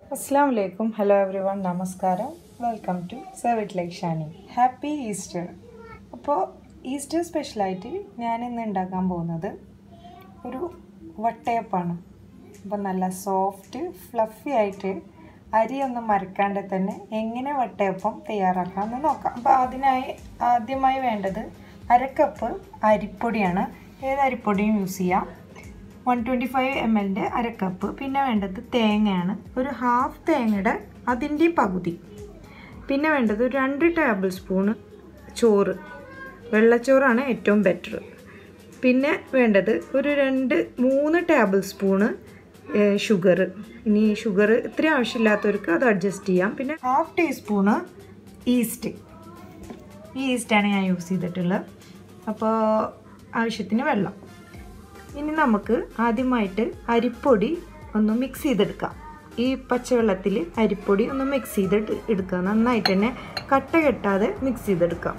അസ്സാം വലൈക്കും hello everyone നമസ്കാരം welcome to serve it like Shani happy Easter അപ്പോൾ ഈസ്റ്റർ സ്പെഷ്യലായിട്ട് ഞാൻ ഇന്ന് ഉണ്ടാക്കാൻ പോകുന്നത് ഒരു വട്ടയപ്പാണ് അപ്പോൾ നല്ല സോഫ്റ്റ് ഫ്ലഫി ആയിട്ട് അരിയൊന്നും മരക്കാണ്ട് തന്നെ എങ്ങനെ വട്ടയപ്പം തയ്യാറാക്കാമെന്ന് നോക്കാം അപ്പോൾ അതിനായി ആദ്യമായി വേണ്ടത് അരക്കപ്പ് അരിപ്പൊടിയാണ് ഏത് അരിപ്പൊടിയും യൂസ് ചെയ്യാം വൺ ട്വൻറ്റി ഫൈവ് എം എല്ലിൻ്റെ അരക്കപ്പ് പിന്നെ വേണ്ടത് തേങ്ങയാണ് ഒരു ഹാഫ് തേങ്ങയുടെ അതിൻ്റെ പകുതി പിന്നെ വേണ്ടത് ഒരു രണ്ട് ടേബിൾ സ്പൂണ് ചോറ് വെള്ളച്ചോറാണ് ഏറ്റവും ബെറ്റർ പിന്നെ വേണ്ടത് ഒരു രണ്ട് മൂന്ന് ടേബിൾ സ്പൂണ് ഷുഗർ ഇനി ഷുഗർ ഇത്ര ആവശ്യമില്ലാത്തവർക്ക് അത് അഡ്ജസ്റ്റ് ചെയ്യാം പിന്നെ ഹാഫ് ടീസ്പൂണ് ഈസ്റ്റ് ഈ ഈസ്റ്റാണ് ഞാൻ യൂസ് ചെയ്തിട്ടുള്ളത് അപ്പോൾ ആവശ്യത്തിന് വെള്ളം ഇനി നമുക്ക് ആദ്യമായിട്ട് അരിപ്പൊടി ഒന്ന് മിക്സ് ചെയ്തെടുക്കാം ഈ പച്ചവെള്ളത്തിൽ അരിപ്പൊടി ഒന്ന് മിക്സ് ചെയ്തിട്ട് എടുക്കുക നന്നായിട്ട് തന്നെ കട്ട കെട്ടാതെ മിക്സ് ചെയ്തെടുക്കാം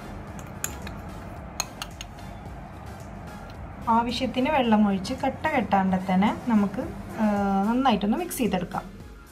ആവശ്യത്തിന് വെള്ളം ഒഴിച്ച് കട്ട കെട്ടാണ്ട് തന്നെ നമുക്ക് നന്നായിട്ടൊന്ന് മിക്സ് ചെയ്തെടുക്കാം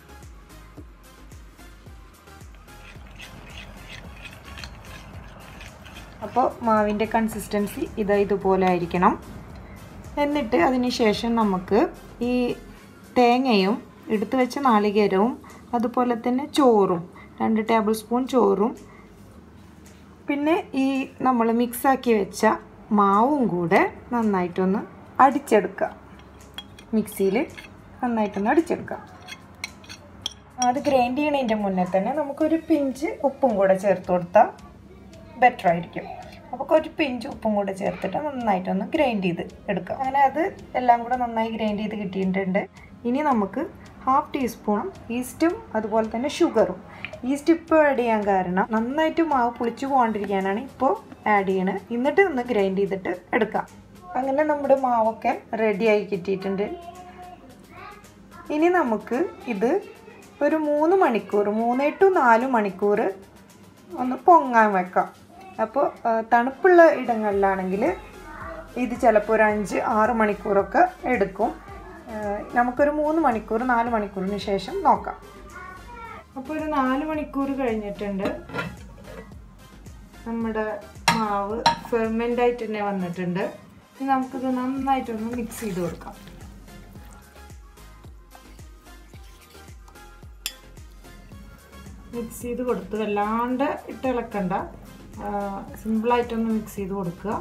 അപ്പോൾ മാവിൻ്റെ കൺസിസ്റ്റൻസി ഇത് ഇതുപോലെ ആയിരിക്കണം എന്നിട്ട് അതിന് ശേഷം നമുക്ക് ഈ തേങ്ങയും എടുത്തു വെച്ച നാളികേരവും അതുപോലെ തന്നെ ചോറും രണ്ട് ടേബിൾ സ്പൂൺ ചോറും പിന്നെ ഈ നമ്മൾ മിക്സാക്കി വെച്ച മാവും കൂടെ നന്നായിട്ടൊന്ന് അടിച്ചെടുക്കുക മിക്സിയിൽ നന്നായിട്ടൊന്ന് അടിച്ചെടുക്കാം അത് ഗ്രൈൻഡ് ചെയ്യണതിൻ്റെ മുന്നേ തന്നെ നമുക്കൊരു പിഞ്ച് ഉപ്പും കൂടെ ചേർത്ത് കൊടുത്താൽ ബെറ്റർ ആയിരിക്കും അപ്പോൾ ഒരു പിഞ്ച് ഉപ്പും കൂടെ ചേർത്തിട്ട് നന്നായിട്ടൊന്ന് ഗ്രൈൻഡ് ചെയ്ത് എടുക്കാം അങ്ങനെ അത് എല്ലാം കൂടെ നന്നായി ഗ്രൈൻഡ് ചെയ്ത് കിട്ടിയിട്ടുണ്ട് ഇനി നമുക്ക് ഹാഫ് ടീസ്പൂൺ ഈസ്റ്റും അതുപോലെ തന്നെ ഷുഗറും ഈസ്റ്റ് ഇപ്പോൾ ആഡ് ചെയ്യാൻ കാരണം നന്നായിട്ട് മാവ് പുളിച്ചു പോകാണ്ടിരിക്കാനാണ് ഇപ്പോൾ ആഡ് ചെയ്യണത് എന്നിട്ട് ഒന്ന് ഗ്രൈൻഡ് ചെയ്തിട്ട് എടുക്കാം അങ്ങനെ നമ്മുടെ മാവൊക്കെ റെഡിയായി കിട്ടിയിട്ടുണ്ട് ഇനി നമുക്ക് ഇത് ഒരു മൂന്ന് മണിക്കൂർ മൂന്ന് ടു നാല് മണിക്കൂർ ഒന്ന് പൊങ്ങാൻ വെക്കാം അപ്പോൾ തണുപ്പുള്ള ഇടങ്ങളിലാണെങ്കിൽ ഇത് ചിലപ്പോൾ ഒരു അഞ്ച് ആറ് മണിക്കൂറൊക്കെ എടുക്കും നമുക്കൊരു മൂന്ന് മണിക്കൂർ നാല് മണിക്കൂറിന് ശേഷം നോക്കാം അപ്പോൾ ഒരു നാല് മണിക്കൂർ കഴിഞ്ഞിട്ടുണ്ട് നമ്മുടെ മാവ് ഫെർമെൻ്റ് ആയിട്ട് തന്നെ വന്നിട്ടുണ്ട് ഇനി നമുക്കിത് നന്നായിട്ടൊന്ന് മിക്സ് ചെയ്ത് കൊടുക്കാം മിക്സ് ചെയ്ത് കൊടുത്ത് വല്ലാണ്ട് ഇട്ട് ഇളക്കണ്ട സിമ്പിളായിട്ടൊന്ന് മിക്സ് ചെയ്ത് കൊടുക്കുക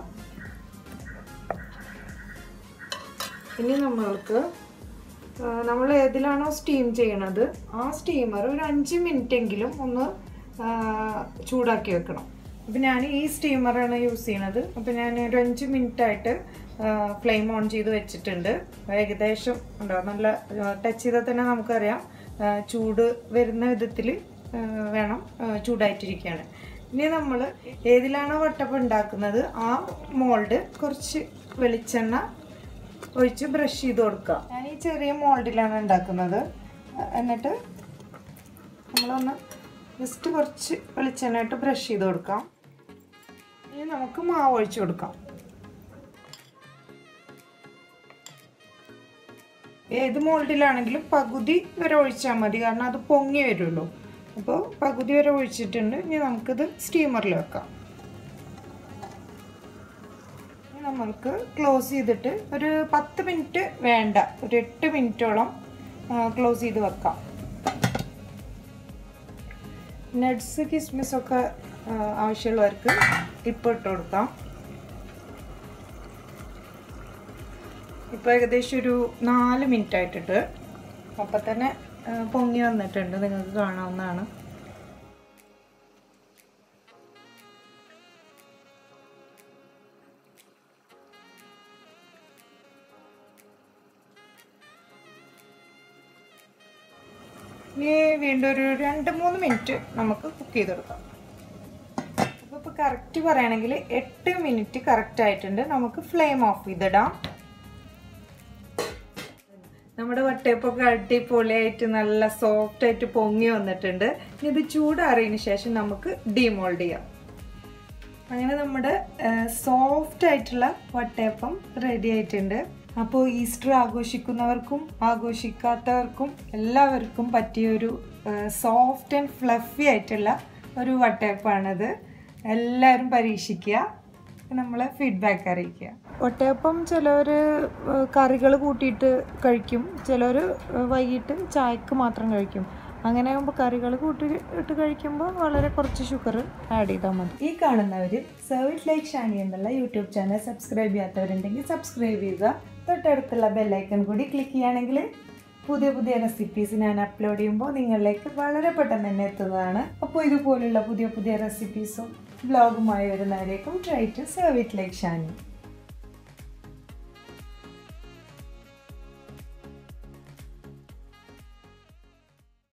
ഇനി നമ്മൾക്ക് നമ്മൾ ഏതിലാണോ സ്റ്റീം ചെയ്യണത് ആ സ്റ്റീമർ ഒരു അഞ്ച് മിനിറ്റ് എങ്കിലും ഒന്ന് ചൂടാക്കി വെക്കണം അപ്പം ഞാൻ ഈ സ്റ്റീമറാണ് യൂസ് ചെയ്യണത് അപ്പം ഞാൻ ഒരു അഞ്ച് മിനിറ്റ് ആയിട്ട് ഫ്ലെയിം ഓൺ ചെയ്ത് വെച്ചിട്ടുണ്ട് ഏകദേശം ഉണ്ടോ നല്ല ടച്ച് ചെയ്താൽ തന്നെ നമുക്കറിയാം ചൂട് വരുന്ന വിധത്തിൽ വേണം ചൂടായിട്ടിരിക്കുകയാണ് ഇനി നമ്മൾ ഏതിലാണോ വട്ടപ്പം ഉണ്ടാക്കുന്നത് ആ മോൾഡ് കുറച്ച് വെളിച്ചെണ്ണ ഒഴിച്ച് ബ്രഷ് ചെയ്ത് കൊടുക്കുക ഞാൻ ഈ ചെറിയ മോൾഡിലാണ് ഉണ്ടാക്കുന്നത് എന്നിട്ട് നമ്മളൊന്ന് ജസ്റ്റ് കുറച്ച് വെളിച്ചെണ്ണ ഇട്ട് ബ്രഷ് ചെയ്ത് കൊടുക്കാം ഇനി നമുക്ക് മാവ് ഒഴിച്ച് കൊടുക്കാം ഏത് മോൾഡിലാണെങ്കിലും പകുതി വരെ ഒഴിച്ചാൽ മതി കാരണം അത് പൊങ്ങി വരുമല്ലോ അപ്പോൾ പകുതി വരെ ഒഴിച്ചിട്ടുണ്ട് ഇനി നമുക്കിത് സ്റ്റീമറിൽ വെക്കാം ഇനി നമ്മൾക്ക് ക്ലോസ് ചെയ്തിട്ട് ഒരു പത്ത് മിനിറ്റ് വേണ്ട ഒരു എട്ട് മിനിറ്റോളം ക്ലോസ് ചെയ്ത് വെക്കാം നട്ട്സ് കിസ്മിസ് ഒക്കെ ആവശ്യമുള്ളവർക്ക് ഇപ്പോൾ ഇട്ട് കൊടുക്കാം ഇപ്പോൾ ഏകദേശം ഒരു നാല് മിനിറ്റ് ആയിട്ടിട്ട് അപ്പം തന്നെ പൊങ്ങി വന്നിട്ടുണ്ട് നിങ്ങൾക്ക് കാണാവുന്നതാണ് ഇനി വീണ്ടും ഒരു രണ്ട് മൂന്ന് മിനിറ്റ് നമുക്ക് കുക്ക് ചെയ്തെടുക്കാം അപ്പോൾ ഇപ്പോൾ കറക്റ്റ് പറയുകയാണെങ്കിൽ എട്ട് മിനിറ്റ് കറക്റ്റ് ആയിട്ടുണ്ട് നമുക്ക് ഫ്ലെയിം ഓഫ് ചെയ്തിടാം നമ്മുടെ വട്ടയപ്പൊക്കെ അടിപൊളിയായിട്ട് നല്ല സോഫ്റ്റ് ആയിട്ട് പൊങ്ങി വന്നിട്ടുണ്ട് ഇനി ഇത് ചൂടാറിയതിന് ശേഷം നമുക്ക് ഡിമോൾഡ് ചെയ്യാം അങ്ങനെ നമ്മുടെ സോഫ്റ്റ് ആയിട്ടുള്ള വട്ടയപ്പം റെഡി ആയിട്ടുണ്ട് അപ്പോൾ ഈസ്റ്റർ ആഘോഷിക്കുന്നവർക്കും ആഘോഷിക്കാത്തവർക്കും എല്ലാവർക്കും പറ്റിയൊരു സോഫ്റ്റ് ആൻഡ് ഫ്ലഫി ആയിട്ടുള്ള ഒരു വട്ടയപ്പാണിത് എല്ലാവരും പരീക്ഷിക്കുക നമ്മളെ ഫീഡ്ബാക്ക് അറിയിക്കുക ഒട്ടയപ്പം ചിലവർ കറികൾ കൂട്ടിയിട്ട് കഴിക്കും ചിലർ വൈകിട്ട് ചായക്ക് മാത്രം കഴിക്കും അങ്ങനെ ആകുമ്പോൾ കറികൾ കൂട്ടിയിട്ട് കഴിക്കുമ്പോൾ വളരെ കുറച്ച് ഷുഗർ ആഡ് ചെയ്താൽ മതി ഈ കാണുന്നവർ സർവിറ്റ് ലൈക്ക് ഷാനി എന്നുള്ള യൂട്യൂബ് ചാനൽ സബ്സ്ക്രൈബ് ചെയ്യാത്തവരുണ്ടെങ്കിൽ സബ്സ്ക്രൈബ് ചെയ്യുക തൊട്ടടുത്തുള്ള ബെല്ലൈക്കൺ കൂടി ക്ലിക്ക് ചെയ്യുകയാണെങ്കിൽ പുതിയ പുതിയ റെസിപ്പീസ് ഞാൻ അപ്ലോഡ് ചെയ്യുമ്പോൾ നിങ്ങളിലേക്ക് വളരെ പെട്ടെന്ന് തന്നെ എത്തുന്നതാണ് അപ്പോൾ ഇതുപോലുള്ള പുതിയ പുതിയ റെസിപ്പീസും ബ്ലോഗുമായി വരുന്നവരേക്കും try to serve it like Shani